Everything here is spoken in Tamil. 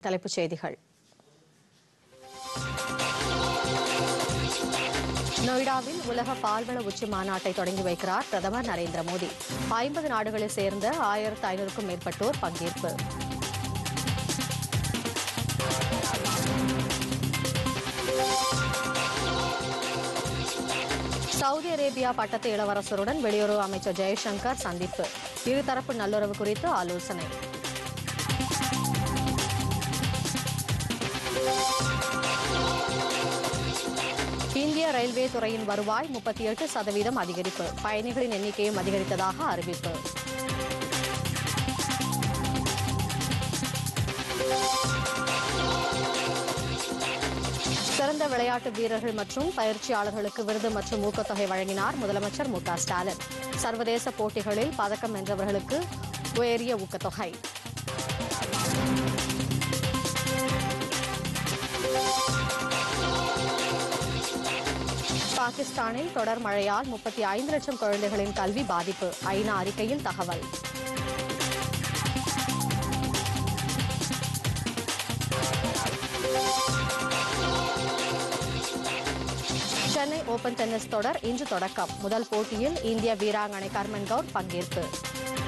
தலைப்புச் செய்திகள் நொய்டாவில் உலக பால்வள உச்சி மாநாட்டை தொடங்கி வைக்கிறார் பிரதமர் நரேந்திர மோடி ஐம்பது நாடுகளைச் சேர்ந்த ஆயிரத்து ஐநூறுக்கும் மேற்பட்டோர் பங்கேற்பு சவுதி அரேபியா பட்டத்து இளவரசருடன் வெளியுறவு அமைச்சர் ஜெய்சங்கர் சந்திப்பு இருதரப்பு நல்லுறவு குறித்து ஆலோசனை இந்திய ரயில்வே துறையின் வருவாய் முப்பத்தி எட்டு சதவீதம் அதிகரிப்பு பயணிகளின் எண்ணிக்கையும் அதிகரித்ததாக அறிவிப்பு சிறந்த விளையாட்டு வீரர்கள் மற்றும் பயிற்சியாளர்களுக்கு விருது மற்றும் ஊக்கத்தொகை வழங்கினார் முதலமைச்சர் மு க ஸ்டாலின் சர்வதேச போட்டிகளில் பதக்கம் வென்றவர்களுக்கு உயரிய ஊக்கத்தொகை பாகிஸ்தானில் தொடர் மழையால் முப்பத்தி ஐந்து லட்சம் குழந்தைகளின் கல்வி பாதிப்பு ஐநா அறிக்கையில் தகவல் சென்னை ஓபன் டென்னிஸ் தொடர் இன்று தொடக்கம் முதல் போட்டியில் இந்திய வீராங்கனை கர்மன் கவுர் பங்கேற்பு